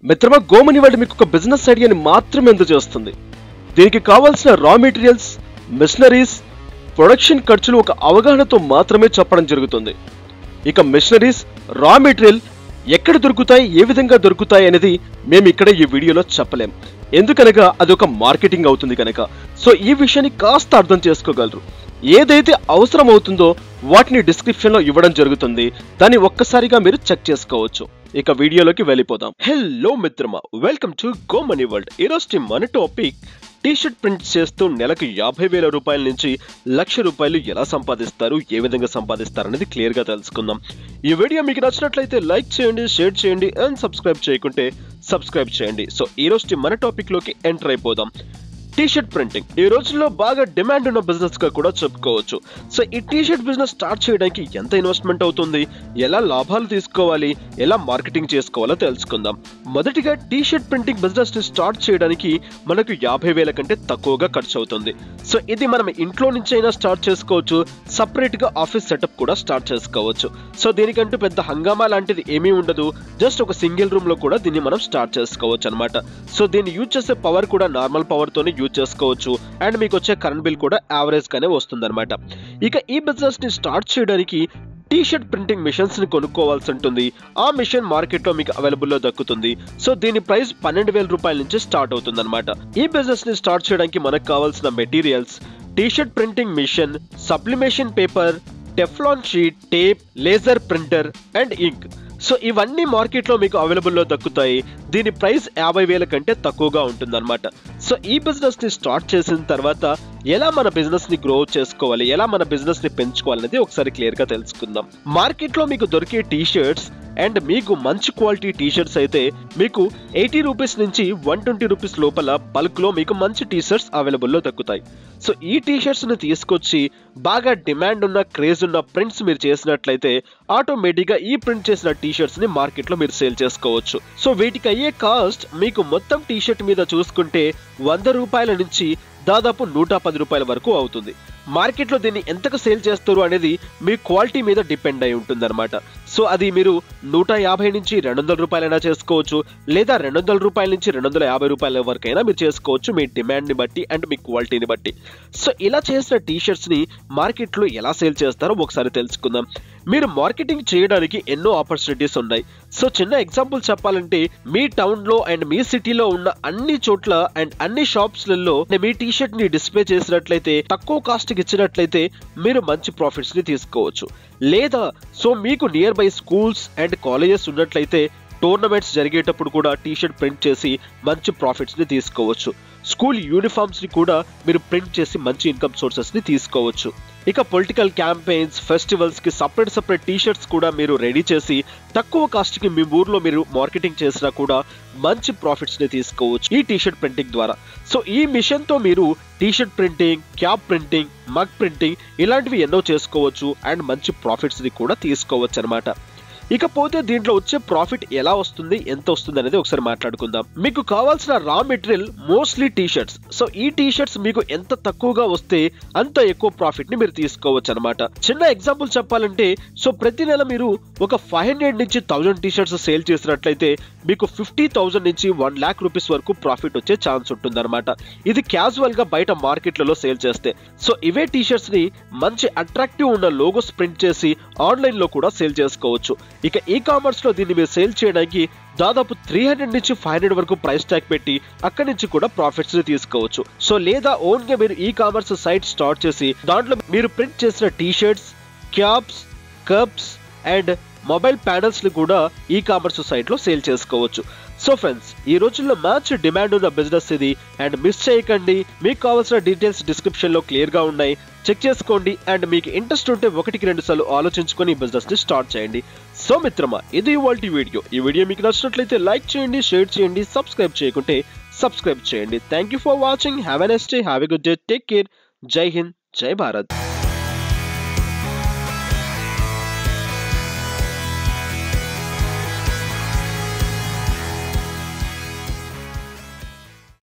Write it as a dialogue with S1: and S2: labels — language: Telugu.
S1: మిత్రమా గోమని వరల్డ్ మీకు ఒక బిజినెస్ ఐడియాని మాత్రమే అందజేస్తుంది దీనికి కావాల్సిన రా మెటీరియల్స్ మిషనరీస్ ప్రొడక్షన్ ఖర్చులు ఒక అవగాహనతో మాత్రమే చెప్పడం జరుగుతుంది ఇక మిషనరీస్ రా మెటీరియల్ ఎక్కడ దొరుకుతాయి ఏ విధంగా దొరుకుతాయి అనేది మేము ఇక్కడ ఈ వీడియోలో చెప్పలేం ఎందుకనగా అది ఒక మార్కెటింగ్ అవుతుంది కనుక సో ఈ విషయాన్ని కాస్త అర్థం చేసుకోగలరు ఏదైతే అవసరం అవుతుందో వాటిని డిస్క్రిప్షన్ లో ఇవ్వడం జరుగుతుంది దాన్ని ఒక్కసారిగా మీరు చెక్ చేసుకోవచ్చు ఇక వీడియోలోకి వెళ్ళిపోదాం హలో మిత్రమా welcome to go money world ఈరోజు మన టాపిక్ టీ షర్ట్ ప్రింట్ చేస్తూ నెలకు యాభై వేల రూపాయల నుంచి లక్ష రూపాయలు ఎలా సంపాదిస్తారు ఏ విధంగా సంపాదిస్తారు అనేది క్లియర్ గా తెలుసుకుందాం ఈ వీడియో మీకు నచ్చినట్లయితే లైక్ చేయండి షేర్ చేయండి అండ్ సబ్స్క్రైబ్ చేయకుంటే సబ్స్క్రైబ్ చేయండి సో ఈ రోజు మన టాపిక్ లోకి ఎంటర్ అయిపోదాం టీ షర్ట్ ప్రింటింగ్ ఈ రోజుల్లో బాగా డిమాండ్ ఉన్న బిజినెస్ గా కూడా చెప్పుకోవచ్చు సో ఈ టీ షర్ట్ బిజినెస్ స్టార్ట్ చేయడానికి ఎంత ఇన్వెస్ట్మెంట్ అవుతుంది ఎలా లాభాలు తీసుకోవాలి ఎలా మార్కెటింగ్ చేసుకోవాలో తెలుసుకుందాం మొదటిగా టీ షర్ట్ ప్రింటింగ్ బిజినెస్ ని స్టార్ట్ చేయడానికి మనకు యాభై వేల కంటే తక్కువగా ఖర్చు అవుతుంది సో ఇది మనం ఇంట్లో నుంచి అయినా స్టార్ట్ చేసుకోవచ్చు సపరేట్ గా ఆఫీస్ సెటప్ కూడా స్టార్ట్ చేసుకోవచ్చు సో దీనికంటూ పెద్ద హంగామా లాంటిది ఏమీ ఉండదు జస్ట్ ఒక సింగిల్ రూమ్ లో కూడా దీన్ని మనం స్టార్ట్ చేసుకోవచ్చు అనమాట సో దీన్ని యూజ్ చేసే పవర్ కూడా నార్మల్ పవర్ తోనే యూజ్ చేసుకోవచ్చు అండ్ మీకు వచ్చే కరెంట్ బిల్ కూడా యావరేజ్ గానే వస్తుంది ఇక ఈ బిజినెస్ ని స్టార్ట్ చేయడానికి టీ షర్ట్ ప్రింటింగ్ మిషన్స్ ని కొనుక్కోవాల్సి ఉంటుంది ఆ మిషన్ మార్కెట్ లో మీకు అవైలబుల్ లో దక్కుతుంది సో దీని ప్రైస్ పన్నెండు వేల రూపాయల నుంచి స్టార్ట్ అవుతుంది ఈ బిజినెస్ ని స్టార్ట్ చేయడానికి మనకు కావాల్సిన materials T shirt printing machine sublimation paper Teflon sheet tape laser printer and ink so ఇవన్నీ మార్కెట్లో మీకు అవైలబుల్లో దక్కుతాయి దీని ప్రైస్ యాభై వేల కంటే తక్కువగా ఉంటుందన్నమాట సో ఈ బిజినెస్ ని స్టార్ట్ చేసిన తర్వాత ఎలా మన బిజినెస్ ని గ్రో చేసుకోవాలి ఎలా మన బిజినెస్ ని పెంచుకోవాలనేది ఒకసారి క్లియర్ గా తెలుసుకుందాం మార్కెట్ లో మీకు దొరికే టీ షర్ట్స్ అండ్ మీకు మంచి క్వాలిటీ టీ షర్ట్స్ అయితే మీకు ఎయిటీ రూపీస్ నుంచి వన్ ట్వంటీ రూపీస్ లోపల బల్క్ లో మీకు మంచి టీ షర్ట్స్ అవైలబుల్లో దక్కుతాయి సో ఈ టీ షర్ట్స్ ని తీసుకొచ్చి బాగా డిమాండ్ ఉన్న క్రేజ్ ఉన్న ప్రింట్స్ మీరు చేసినట్లయితే ఆటోమేటిక్ గా ఈ ప్రింట్ చేసిన టీ షర్ట్స్ ని మార్కెట్ లో మీరు సేల్ చేసుకోవచ్చు సో వీటికి అయ్యే కాస్ట్ మీకు మొత్తం టీ షర్ట్ మీద చూసుకుంటే వంద రూపాయల నుంచి దాదాపు నూట పది రూపాయల వరకు అవుతుంది మార్కెట్లో దీన్ని ఎంతకు సేల్ చేస్తారు అనేది మీ క్వాలిటీ మీద డిపెండ్ అయి ఉంటుంది సో అది మీరు నూట యాభై నుంచి రెండు వందల రూపాయలైనా చేసుకోవచ్చు లేదా రెండు వందల రూపాయల నుంచి రెండు వందల యాభై రూపాయల వరకైనా మీరు చేసుకోవచ్చు మీ డిమాండ్ని బట్టి అండ్ మీ క్వాలిటీని బట్టి సో ఇలా చేసిన టీ షర్ట్స్ని మార్కెట్లో ఎలా సేల్ చేస్తారో ఒకసారి తెలుసుకుందాం మీరు మార్కెటింగ్ చేయడానికి ఎన్నో ఆపర్చునిటీస్ ఉన్నాయి సో చిన్న ఎగ్జాంపుల్ చెప్పాలంటే మీ టౌన్ లో అండ్ మీ సిటీలో ఉన్న అన్ని చోట్ల అండ్ అన్ని షాప్స్లలో మీ టీ షర్ట్ ని డిస్ప్లే చేసినట్లయితే తక్కువ కాస్ట్ కి ఇచ్చినట్లయితే మీరు మంచి ప్రాఫిట్స్ ని తీసుకోవచ్చు లేదా సో మీకు nearby schools and colleges ఉన్నట్లయితే టోర్నమెంట్స్ జరిగేటప్పుడు కూడా టీ షర్ట్ ప్రింట్ చేసి మంచి ప్రాఫిట్స్ ని తీసుకోవచ్చు స్కూల్ యూనిఫామ్స్ ని కూడా మీరు ప్రింట్ చేసి మంచి ఇన్కమ్ సోర్సెస్ ని తీసుకోవచ్చు ఇక పొలిటికల్ క్యాంపెయిన్స్ ఫెస్టివల్స్ కి సపరేట్ సపరేట్ టీ షర్ట్స్ కూడా మీరు రెడీ చేసి తక్కువ కాస్ట్ కి మీ ఊర్లో మీరు మార్కెటింగ్ చేసినా కూడా మంచి ప్రాఫిట్స్ ని తీసుకోవచ్చు ఈ టీ షర్ట్ ప్రింటింగ్ ద్వారా సో ఈ మిషన్ తో మీరు T shirt printing cap printing mug printing ఇలాంటివి ఎన్నో చేసుకోవచ్చు అండ్ మంచి ప్రాఫిట్స్ ని కూడా తీసుకోవచ్చు అనమాట ఇకపోతే దీంట్లో వచ్చే ప్రాఫిట్ ఎలా వస్తుంది ఎంత వస్తుంది అనేది ఒకసారి మాట్లాడుకుందాం మీకు కావాల్సిన raw material mostly T shirts so ఈ టీ షర్ట్స్ మీకు ఎంత తక్కువగా వస్తే అంత ఎక్కువ ప్రాఫిట్ ని మీరు తీసుకోవచ్చు అనమాట చిన్న ఎగ్జాంపుల్ చెప్పాలంటే సో ప్రతి నెల మీరు ఒక ఫైవ్ హండ్రెడ్ నుంచి థౌజండ్ టీ షర్ట్స్ సేల్ చేసినట్లయితే మీకు ఫిఫ్టీ థౌసండ్ నుంచి వన్ ల్యాక్ రూపీస్ వరకు ప్రాఫిట్ వచ్చే ఛాన్స్ ఉంటుందన్నమాట ఇది క్యాజువల్ గా బయట మార్కెట్లలో సేల్ చేస్తే సో ఇవే టీ షర్ట్స్ ని మంచి అట్రాక్టివ్ ఉన్న లోగోస్ ప్రింట్ చేసి ఆన్లైన్ లో కూడా సేల్ చేసుకోవచ్చు ఇక ఈ కామర్స్ లో దీన్ని మీరు సేల్ చేయడానికి దాదాపు త్రీ హండ్రెడ్ నుంచి ఫైవ్ హండ్రెడ్ వరకు ప్రైస్ ట్యాగ్ పెట్టి అక్కడి నుంచి కూడా ప్రాఫిట్స్ ని తీసుకోవచ్చు సో లేదా ఓన్ గా మీరు ఈ కామర్స్ సైట్ స్టార్ట్ చేసి దాంట్లో మీరు ప్రింట్ చేసిన T shirts caps cups and mobile panels ని కూడా ఈ కామర్స్ సైట్ లో సేల్ చేసుకోవచ్చు సో ఫ్రెండ్స్ ఈ రోజుల్లో మంచి డిమాండ్ ఉన్న బిజినెస్ ఇది అండ్ మిస్ చేయకండి మీకు కావాల్సిన డీటెయిల్స్ డిస్క్రిప్షన్ లో క్లియర్ గా ఉన్నాయి చెక్ చేసుకోండి అండ్ మీకు ఇంట్రెస్ట్ ఉంటే ఒకటికి రెండు సార్లు ఆలోచించుకొని ఈ బిజినెస్ ని స్టార్ట్ చేయండి సో మిత్రమా ఇది ఇవాళ వీడియో ఈ వీడియో మీకు నచ్చినట్లయితే లైక్ చేయండి షేర్ చేయండి సబ్స్క్రైబ్ చేయకుంటే సబ్స్క్రైబ్ చేయండి thank you for watching have a next day have a good day take care Jai Hind జై భారత్